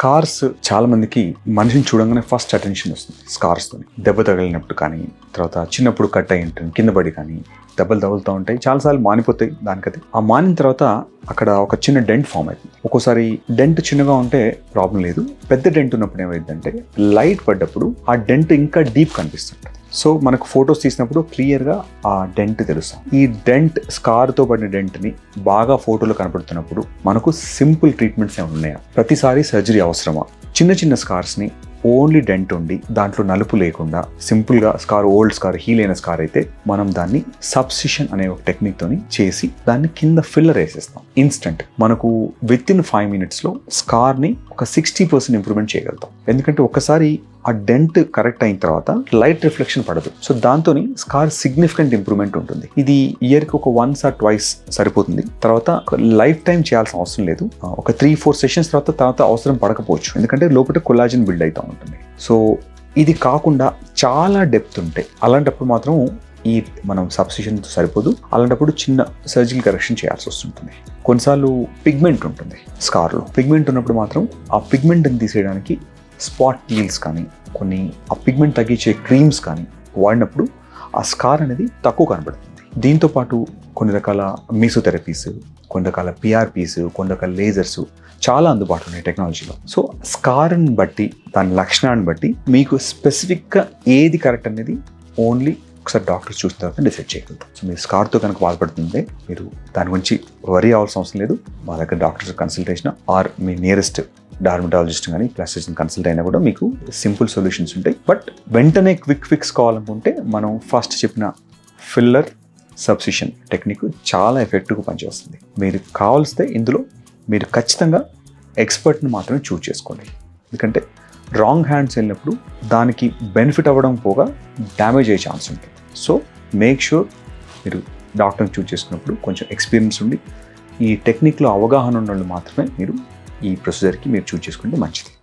scars చాలా మందికి మనిషిని చూడంగానే ఫస్ట్ అటెన్షన్ వస్తుంది స్కార్స్ తోని దెబ్బ తగిలినప్పుడు కానీ తర్వాత చిన్నప్పుడు కట్ అయి ఉంటుంది కింద పడి కానీ దెబ్బలు తగులుతూ ఉంటాయి చాలాసార్లు మానిపోతాయి దానికది ఆ మానిన తర్వాత అక్కడ ఒక చిన్న డెంట్ ఫామ్ అవుతుంది ఒక్కోసారి డెంట్ చిన్నగా ఉంటే ప్రాబ్లం లేదు పెద్ద డెంట్ ఉన్నప్పుడు ఏమైందంటే లైట్ పడ్డప్పుడు ఆ డెంట్ ఇంకా డీప్ కనిపిస్తుంటుంది సో మనకు ఫొటోస్ తీసినప్పుడు క్లియర్గా ఆ డెంట్ తెలుస్తాం ఈ డెంట్ స్కార్తో పడిన డెంట్ని బాగా ఫోటోలో కనపడుతున్నప్పుడు మనకు సింపుల్ ట్రీట్మెంట్స్ ఏమైనా ఉన్నాయా ప్రతిసారి సర్జరీ అవసరమా చిన్న చిన్న స్కార్స్ని ఓన్లీ డెంట్ ఉండి దాంట్లో నలుపు లేకుండా సింపుల్గా స్కార్ ఓల్డ్ స్కార్ హీల్ అయిన స్కార్ అయితే మనం దాన్ని సబ్సిషన్ అనే ఒక టెక్నిక్ తోని చేసి దాన్ని కింద ఫిల్లర్ వేసేస్తాం ఇన్స్టెంట్ మనకు విత్ ఇన్ ఫైవ్ మినిట్స్లో స్కార్ని ఒక సిక్స్టీ పర్సెంట్ ఇంప్రూవ్మెంట్ చేయగలుగుతాం ఎందుకంటే ఒకసారి ఆ డెంట్ కరెక్ట్ అయిన తర్వాత లైట్ రిఫ్లెక్షన్ పడదు సో దాంతో స్కార్ సిగ్నిఫికెంట్ ఇంప్రూవ్మెంట్ ఉంటుంది ఇది ఇయర్కి ఒక వన్స్ ఆర్ ట్వైస్ సరిపోతుంది తర్వాత లైఫ్ టైం చేయాల్సిన అవసరం లేదు ఆ, ఒక త్రీ ఫోర్ సెషన్స్ తర్వాత తర్వాత అవసరం పడకపోవచ్చు ఎందుకంటే లోపల కొల్లాజిన్ బిల్డ్ అవుతూ ఉంటుంది సో ఇది కాకుండా చాలా డెప్త్ ఉంటాయి అలాంటప్పుడు మాత్రం ఈ మనం సబ్స్టిషన్ సరిపోదు అలాంటప్పుడు చిన్న సర్జికల్ కరెక్షన్ చేయాల్సి వస్తుంటుంది కొన్నిసార్లు పిగ్మెంట్ ఉంటుంది స్కార్లో పిగ్మెంట్ ఉన్నప్పుడు మాత్రం ఆ పిగ్మెంట్ని తీసేయడానికి స్పాట్ పీల్స్ కానీ కొన్ని ఆ పిగ్మెంట్ తగ్గించే క్రీమ్స్ కానీ వాడినప్పుడు ఆ స్కార్ అనేది తక్కువ కనబడుతుంది దీంతో పాటు కొన్ని రకాల మీసోథెరపీస్ కొన్ని రకాల పిఆర్పీస్ కొన్ని రకాల లేజర్స్ చాలా అందుబాటులో ఉన్నాయి టెక్నాలజీలో సో స్కార్ని బట్టి దాని లక్షణాన్ని బట్టి మీకు స్పెసిఫిక్గా ఏది కరెక్ట్ అనేది ఓన్లీ ఒకసారి డాక్టర్ చూసిన తర్వాత డిసైడ్ చేయగలుగుతాం సో మీరు స్కార్తో కనుక బాధపడుతుంటే మీరు దాని గురించి వరీ అవ్వాల్సిన అవసరం లేదు మా దగ్గర డాక్టర్స్ కన్సల్టేషన్ ఆర్ మీ నియరెస్ట్ డార్మటాలజిస్ట్ కానీ ప్లాస్టిషన్ కన్సల్ట్ అయినా కూడా మీకు సింపుల్ సొల్యూషన్స్ ఉంటాయి బట్ వెంటనే క్విక్ ఫిక్స్ కావాలనుకుంటే మనం ఫస్ట్ చెప్పిన ఫిల్లర్ సబ్సిషన్ టెక్నిక్ చాలా ఎఫెక్టివ్గా పనిచేస్తుంది మీరు కావాల్స్తే ఇందులో మీరు ఖచ్చితంగా ఎక్స్పర్ట్ని మాత్రమే చూజ్ చేసుకోండి ఎందుకంటే రాంగ్ హ్యాండ్స్ వెళ్ళినప్పుడు దానికి బెనిఫిట్ అవ్వడం పోగా డ్యామేజ్ అయ్యే ఛాన్స్ ఉంటుంది సో మేక్ షూర్ మీరు డాక్టర్ని చూజ్ చేసుకున్నప్పుడు కొంచెం ఎక్స్పీరియన్స్ ఉండి ఈ టెక్నిక్లో అవగాహన ఉన్న వాళ్ళు మాత్రమే మీరు ఈ ప్రొసీజర్కి మీరు చూజ్ చేసుకుంటే మంచిది